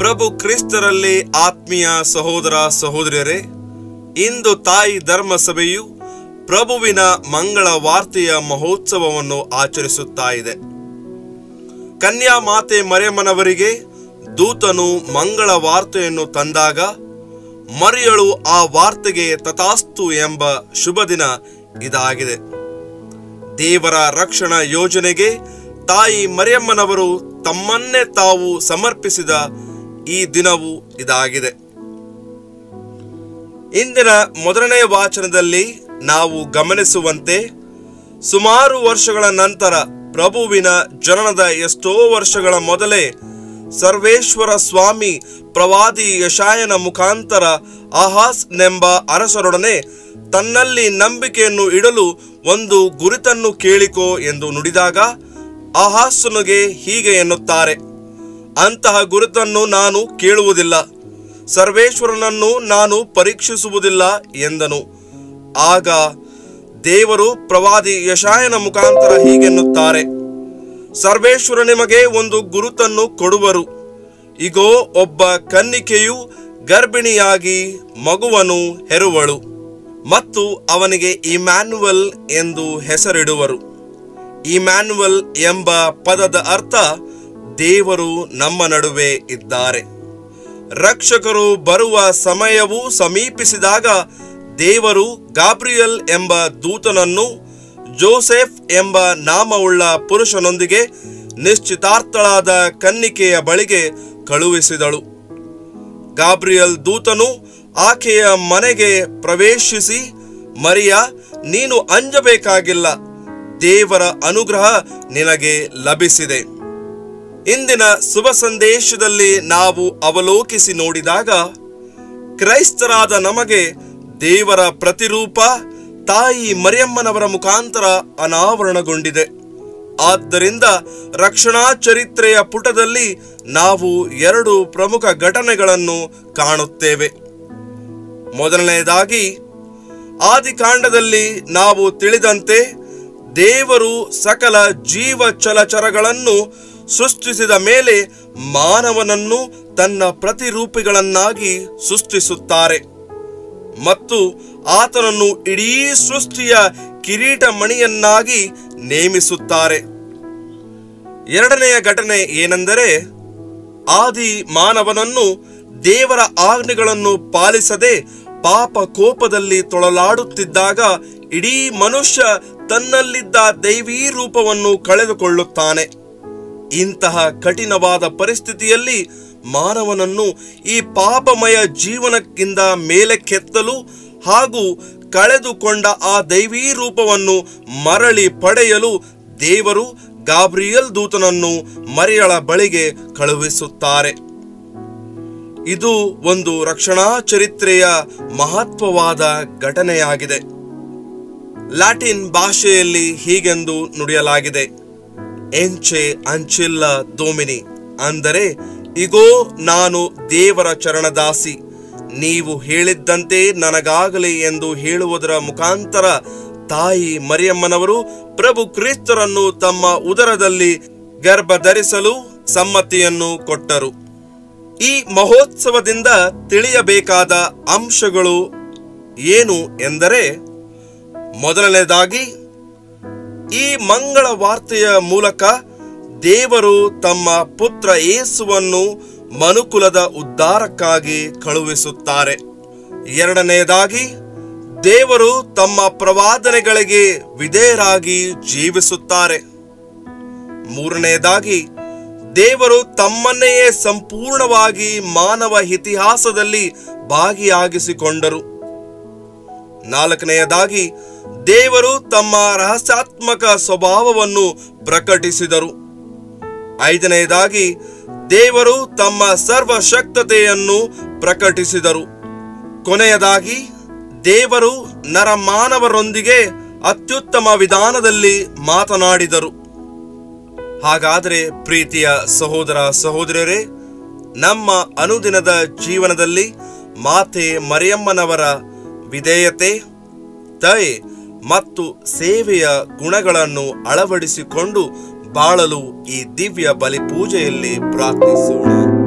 ಪ್ರಭು ಕ್ರಿಸ್ತರಲ್ಲಿ ಆತ್ಮೀಯ ಸಹೋದರ ಸಹೋದರಿಯರೇ ಇಂದು ತಾಯಿ ಧರ್ಮ ಸಭೆಯು ಪ್ರಭುವಿನ ಮಂಗಳ ವಾರ್ತೆಯ ಮಹೋತ್ಸವವನ್ನು ಆಚರಿಸುತ್ತಾ ಇದೆ ಕನ್ಯಾ ಮಾತೆ ಮರೆಯಮ್ಮನವರಿಗೆ ದೂತನು ಮಂಗಳ ವಾರ್ತೆಯನ್ನು ತಂದಾಗ ಮರಿಯಳು ಆ ವಾರ್ತೆಗೆ ತಥಾಸ್ತು ಎಂಬ ಶುಭ ದಿನ ಇದಾಗಿದೆ ದೇವರ ರಕ್ಷಣಾ ಯೋಜನೆಗೆ ತಾಯಿ ಮರಿಯಮ್ಮನವರು ತಮ್ಮನ್ನೇ ತಾವು ಸಮರ್ಪಿಸಿದ ಈ ದಿನವು ಇದಾಗಿದೆ ಇಂದಿನ ಮೊದಲನೇ ವಾಚನದಲ್ಲಿ ನಾವು ಗಮನಿಸುವಂತೆ ಸುಮಾರು ವರ್ಷಗಳ ನಂತರ ಪ್ರಭುವಿನ ಜನನದ ಎಷ್ಟೋ ವರ್ಷಗಳ ಮೊದಲೇ ಸರ್ವೇಶ್ವರ ಸ್ವಾಮಿ ಪ್ರವಾದಿ ಯಶಾಯನ ಮುಖಾಂತರ ಆಹಾಸ್ ನೆಂಬ ಅರಸರೊಡನೆ ತನ್ನಲ್ಲಿ ನಂಬಿಕೆಯನ್ನು ಇಡಲು ಒಂದು ಗುರುತನ್ನು ಕೇಳಿಕೋ ಎಂದು ನುಡಿದಾಗ ಆಹಾಸನಿಗೆ ಹೀಗೆ ಎನ್ನುತ್ತಾರೆ ಅಂತಹ ಗುರುತನ್ನು ನಾನು ಕೇಳುವುದಿಲ್ಲ ಸರ್ವೇಶ್ವರನನ್ನು ನಾನು ಪರೀಕ್ಷಿಸುವುದಿಲ್ಲ ಎಂದನು ಆಗ ದೇವರು ಪ್ರವಾದಿ ಯಶಾಯನ ಮುಖಾಂತರ ಹೀಗೆನ್ನುತ್ತಾರೆ ಸರ್ವೇಶ್ವರ ನಿಮಗೆ ಒಂದು ಗುರುತನ್ನು ಕೊಡುವರು ಇಗೋ ಒಬ್ಬ ಕನ್ನಿಕೆಯು ಗರ್ಭಿಣಿಯಾಗಿ ಮಗುವನ್ನು ಹೆರುವಳು ಮತ್ತು ಅವನಿಗೆ ಇಮ್ಯಾನ್ಯುವಲ್ ಎಂದು ಹೆಸರಿಡುವರು ಇಮ್ಯಾನ್ಯುವಲ್ ಎಂಬ ಪದದ ಅರ್ಥ ದೇವರು ನಮ್ಮ ನಡುವೆ ಇದ್ದಾರೆ ರಕ್ಷಕರು ಬರುವ ಸಮಯವು ಸಮೀಪಿಸಿದಾಗ ದೇವರು ಗಾಬ್ರಿಯಲ್ ಎಂಬ ದೂತನನ್ನು ಜೋಸೆಫ್ ಎಂಬ ನಾಮವುಳ್ಳ ಪುರುಷನೊಂದಿಗೆ ನಿಶ್ಚಿತಾರ್ಥಳಾದ ಕನ್ನಿಕೆಯ ಬಳಿಗೆ ಕಳುಹಿಸಿದಳು ಗಾಬ್ರಿಯಲ್ ದೂತನು ಆಕೆಯ ಮನೆಗೆ ಪ್ರವೇಶಿಸಿ ಮರಿಯ ನೀನು ಅಂಜಬೇಕಾಗಿಲ್ಲ ದೇವರ ಅನುಗ್ರಹ ನಿನಗೆ ಲಭಿಸಿದೆ ಇಂದಿನ ಶುಭ ಸಂದೇಶದಲ್ಲಿ ನಾವು ಅವಲೋಕಿಸಿ ನೋಡಿದಾಗ ಕ್ರೈಸ್ತರಾದ ನಮಗೆ ದೇವರ ಪ್ರತಿರೂಪ ತಾಯಿ ಮರಿಯಮ್ಮನವರ ಮುಖಾಂತರ ಅನಾವರಣಗೊಂಡಿದೆ ಆದ್ದರಿಂದ ರಕ್ಷಣಾ ಚರಿತ್ರೆಯ ಪುಟದಲ್ಲಿ ನಾವು ಎರಡು ಪ್ರಮುಖ ಘಟನೆಗಳನ್ನು ಕಾಣುತ್ತೇವೆ ಮೊದಲನೆಯದಾಗಿ ಆದಿಕಾಂಡದಲ್ಲಿ ನಾವು ತಿಳಿದಂತೆ ದೇವರು ಸಕಲ ಜೀವ ಚಲಚರಗಳನ್ನು ಸೃಷ್ಟಿಸಿದ ಮೇಲೆ ಮಾನವನನ್ನು ತನ್ನ ಪ್ರತಿರೂಪಿಗಳನ್ನಾಗಿ ಸೃಷ್ಟಿಸುತ್ತಾರೆ ಮತ್ತು ಆತನನ್ನು ಇಡೀ ಸೃಷ್ಟಿಯ ಕಿರೀಟ ಮಣಿಯನ್ನಾಗಿ ನೇಮಿಸುತ್ತಾರೆ ಎರಡನೆಯ ಘಟನೆ ಏನೆಂದರೆ ಆದಿ ಮಾನವನನ್ನು ದೇವರ ಆಜ್ಞೆಗಳನ್ನು ಪಾಲಿಸದೆ ಪಾಪ ಕೋಪದಲ್ಲಿ ತೊಳಲಾಡುತ್ತಿದ್ದಾಗ ಇಡೀ ಮನುಷ್ಯ ತನ್ನಲ್ಲಿದ್ದ ದೈವೀ ರೂಪವನ್ನು ಕಳೆದುಕೊಳ್ಳುತ್ತಾನೆ ಇಂತಹ ಕಠಿಣವಾದ ಪರಿಸ್ಥಿತಿಯಲ್ಲಿ ಮಾನವನನ್ನು ಈ ಪಾಪಮಯ ಜೀವನಕ್ಕಿಂತ ಮೇಲಕ್ಕೆತ್ತಲು ಹಾಗೂ ಕಳೆದುಕೊಂಡ ಆ ದೈವೀ ರೂಪವನ್ನು ಮರಳಿ ಪಡೆಯಲು ದೇವರು ಗಾಬ್ರಿಯಲ್ ದೂತನನ್ನು ಮರಿಯಳ ಬಳಿಗೆ ಕಳುಹಿಸುತ್ತಾರೆ ಇದು ಒಂದು ರಕ್ಷಣಾ ಚರಿತ್ರೆಯ ಮಹತ್ವವಾದ ಘಟನೆಯಾಗಿದೆ ಲ್ಯಾಟಿನ್ ಭಾಷೆಯಲ್ಲಿ ಹೀಗೆಂದು ನುಡಿಯಲಾಗಿದೆ ಎಂಚೆ ಅಂಚಿಲ್ಲ ದೋಮಿನಿ ಅಂದರೆ ಇಗೋ ನಾನು ದೇವರ ಚರಣದಾಸಿ ನೀವು ಹೇಳಿದ್ದಂತೆ ನನಗಾಗಲಿ ಎಂದು ಹೇಳುವುದರ ಮುಖಾಂತರ ತಾಯಿ ಮರಿಯಮ್ಮನವರು ಪ್ರಭು ಕ್ರಿಸ್ತರನ್ನು ತಮ್ಮ ಉದರದಲ್ಲಿ ಗರ್ಭ ಧರಿಸಲು ಸಮ್ಮತಿಯನ್ನು ಕೊಟ್ಟರು ಈ ಮಹೋತ್ಸವದಿಂದ ತಿಳಿಯಬೇಕಾದ ಅಂಶಗಳು ಏನು ಎಂದರೆ ಮೊದಲನೇದಾಗಿ ಈ ಮಂಗಳ ವಾರ್ತೆಯ ಮೂಲಕ ದೇವರು ತಮ್ಮ ಪುತ್ರ ಯೇಸುವನ್ನು ಮನುಕುಲದ ಉದ್ಧಾರಕ್ಕಾಗಿ ಕಳುಹಿಸುತ್ತಾರೆ ಎರಡನೆಯದಾಗಿ ದೇವರು ತಮ್ಮ ಪ್ರವಾದನೆಗಳಿಗೆ ವಿಧೇಯರಾಗಿ ಜೀವಿಸುತ್ತಾರೆ ಮೂರನೆಯದಾಗಿ ದೇವರು ತಮ್ಮನ್ನೆಯೇ ಸಂಪೂರ್ಣವಾಗಿ ಮಾನವ ಇತಿಹಾಸದಲ್ಲಿ ಭಾಗಿಯಾಗಿಸಿಕೊಂಡರು ನಾಲ್ಕನೆಯದಾಗಿ ದೇವರು ತಮ್ಮ ರಹಸ್ಯಾತ್ಮಕ ಸ್ವಭಾವವನ್ನು ಪ್ರಕಟಿಸಿದರು ಐದನೆಯದಾಗಿ ದೇವರು ತಮ್ಮ ಸರ್ವಶಕ್ತತೆಯನ್ನು ಪ್ರಕಟಿಸಿದರು ಕೊನೆಯದಾಗಿ ದೇವರು ನರಮಾನವರೊಂದಿಗೆ ಅತ್ಯುತ್ತಮ ವಿಧಾನದಲ್ಲಿ ಮಾತನಾಡಿದರು ಹಾಗಾದರೆ ಪ್ರೀತಿಯ ಸಹೋದರ ಸಹೋದರರೇ ನಮ್ಮ ಅನುದಿನದ ಜೀವನದಲ್ಲಿ ಮಾತೆ ಮರಿಯಮ್ಮನವರ ವಿಧೇಯತೆ ದಯೆ ಮತ್ತು ಸೇವೆಯ ಗುಣಗಳನ್ನು ಅಳವಡಿಸಿಕೊಂಡು ಬಾಳಲು ಈ ದಿವ್ಯ ಬಲಿಪೂಜೆಯಲ್ಲಿ ಪ್ರಾರ್ಥಿಸೋಣ